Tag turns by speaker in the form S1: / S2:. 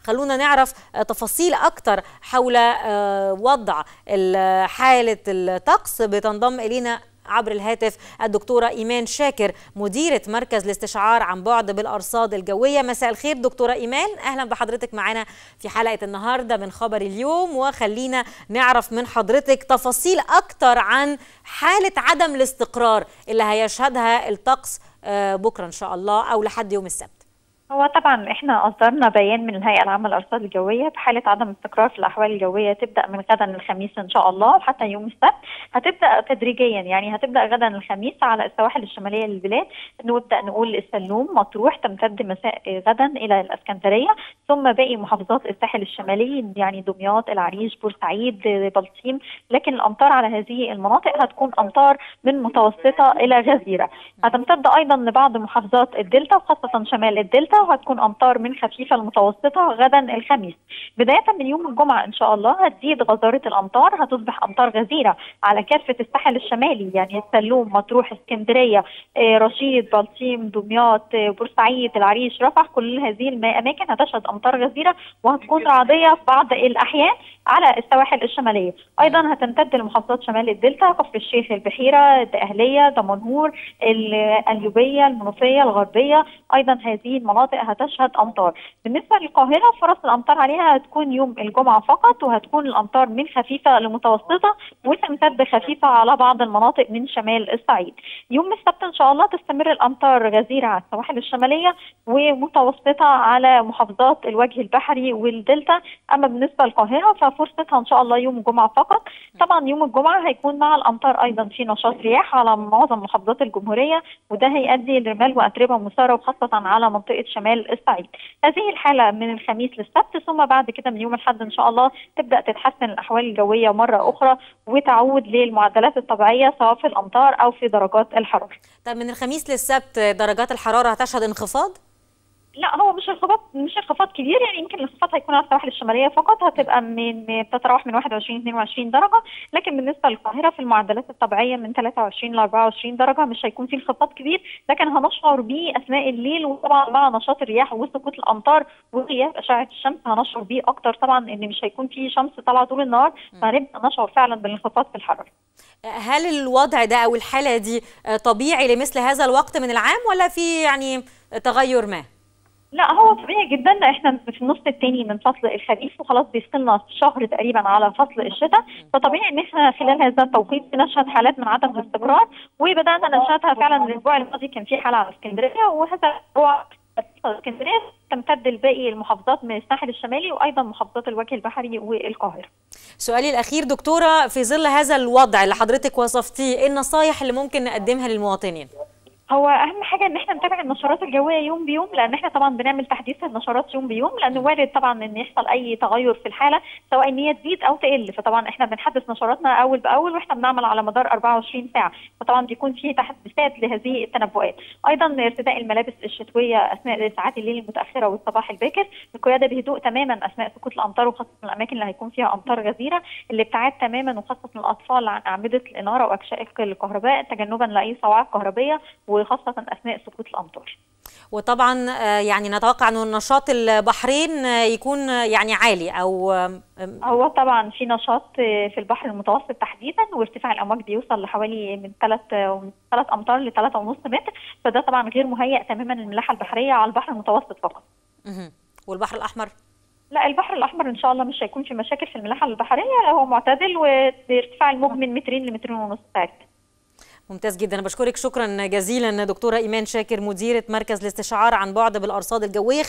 S1: خلونا نعرف تفاصيل اكتر حول وضع حاله الطقس بتنضم الينا عبر الهاتف الدكتورة إيمان شاكر مديرة مركز الاستشعار عن بعد بالأرصاد الجوية مساء الخير دكتورة إيمان أهلا بحضرتك معنا في حلقة النهاردة من خبر اليوم وخلينا نعرف من حضرتك تفاصيل أكتر عن حالة عدم الاستقرار اللي هيشهدها الطقس بكرة إن شاء الله أو لحد يوم السبت
S2: هو طبعا احنا اصدرنا بيان من الهيئه العامه للارصاد الجويه بحاله عدم استقرار في الاحوال الجويه تبدا من غدا الخميس ان شاء الله وحتى يوم السبت هتبدا تدريجيا يعني هتبدا غدا الخميس على السواحل الشماليه للبلاد نبدا نقول السلوم مطروح تمتد مساء غدا الى الاسكندريه ثم باقي محافظات الساحل الشمالي يعني دمياط العريش بورسعيد بلطيم لكن الامطار على هذه المناطق هتكون امطار من متوسطه الى غزيره هتمتد ايضا لبعض محافظات الدلتا وخاصه شمال الدلتا وهتكون امطار من خفيفه لمتوسطه غدا الخميس بدايه من يوم الجمعه ان شاء الله هتزيد غزاره الامطار هتصبح امطار غزيره على كافه الساحل الشمالي يعني السلوم مطروح اسكندريه رشيد بلطيم دمياط بورسعيد العريش رفح كل هذه الاماكن هتشهد امطار غزيره وهتكون رعديه في بعض الاحيان على السواحل الشماليه ايضا هتمتد لمحافظات شمال الدلتا كفر الشيخ البحيره الدقهليه دمنهور القليوبيه المنوفيه الغربيه ايضا هذه المناطق هتشهد امطار بالنسبه للقاهره فرص الامطار عليها هتكون يوم الجمعه فقط وهتكون الامطار من خفيفه لمتوسطه وتمتد خفيفه على بعض المناطق من شمال الصعيد يوم السبت ان شاء الله تستمر الامطار غزيره على السواحل الشماليه ومتوسطه على محافظات الوجه البحري والدلتا اما بالنسبه للقاهره ففرصتها ان شاء الله يوم الجمعه فقط طبعا يوم الجمعه هيكون مع الامطار ايضا في نشاط رياح على معظم محافظات الجمهوريه وده هيؤدي لرمال واتربه مثاره وخاصه على منطقه شمال الصعيد هذه الحاله من الخميس للسبت ثم بعد كده من يوم الاحد ان شاء الله تبدا تتحسن الاحوال الجويه مره اخرى وتعود للمعدلات الطبيعيه سواء في الامطار او في درجات الحراره
S1: طب من الخميس للسبت درجات الحراره هتشهد انخفاض
S2: لا هو مش انخفاض مش انخفاض كبير يعني يمكن الانخفاض هيكون على السواحل الشماليه فقط هتبقى من بتتراوح من 21 22 درجه لكن بالنسبه للقاهره في المعدلات الطبيعيه من 23 ل 24 درجه مش هيكون في انخفاض كبير لكن هنشعر بيه اثناء الليل وطبعا مع نشاط الرياح وسقوط الامطار وغياب اشعه الشمس هنشعر بيه اكتر طبعا ان مش هيكون في شمس طالعه طول النهار فهنبدا نشعر فعلا بالانخفاض في الحراره.
S1: هل الوضع ده او الحاله دي طبيعي لمثل هذا الوقت من العام ولا في يعني تغير ما؟
S2: لا هو طبيعي جدا احنا في النص الثاني من فصل الخريف وخلاص بيفصلنا شهر تقريبا على فصل الشتاء فطبيعي ان احنا خلال هذا التوقيت نشهد حالات من عدم الاستقرار وبدانا نشهدها فعلا الاسبوع الماضي كان في حاله على اسكندريه وهذا الاسبوع اسكندريه تمتد لباقي المحافظات من الساحل الشمالي وايضا محافظات الوجه البحري والقاهره.
S1: سؤالي الاخير دكتوره في ظل هذا الوضع اللي حضرتك وصفتيه ايه النصايح اللي ممكن نقدمها للمواطنين؟
S2: هو اهم حاجه ان احنا نتابع النشرات الجويه يوم بيوم لان احنا طبعا بنعمل تحديث النشرات يوم بيوم لان وارد طبعا ان يحصل اي تغير في الحاله سواء ان هي تزيد او تقل فطبعا احنا بنحدث نشراتنا اول باول واحنا بنعمل على مدار 24 ساعه فطبعا بيكون في تحديثات لهذه التنبؤات ايضا ارتداء الملابس الشتويه اثناء ساعات الليل المتاخره والصباح الباكر القياده بهدوء تماما اثناء سقوط الامطار وخاصه الاماكن اللي هيكون فيها امطار غزيره الابتعاد تماما وخاصه الاطفال عن اعمده الاناره واكشاك الكهرباء تجنبا لاي صواعق كهربيه وخاصه اثناء سقوط الامطار.
S1: وطبعا يعني نتوقع انه نشاط البحرين يكون يعني عالي او
S2: هو طبعا في نشاط في البحر المتوسط تحديدا وارتفاع الامواج بيوصل لحوالي من 3 ثلاث امتار ل 3.5 متر فده طبعا غير مهيئ تماما للملاحه البحريه على البحر المتوسط فقط.
S1: والبحر الاحمر؟
S2: لا البحر الاحمر ان شاء الله مش هيكون في مشاكل في الملاحه البحريه هو معتدل وارتفاع الموج من مترين لمترين ونص تقريبا.
S1: ممتاز جدا انا بشكرك شكرا جزيلا دكتوره ايمان شاكر مديره مركز الاستشعار عن بعد بالارصاد الجويه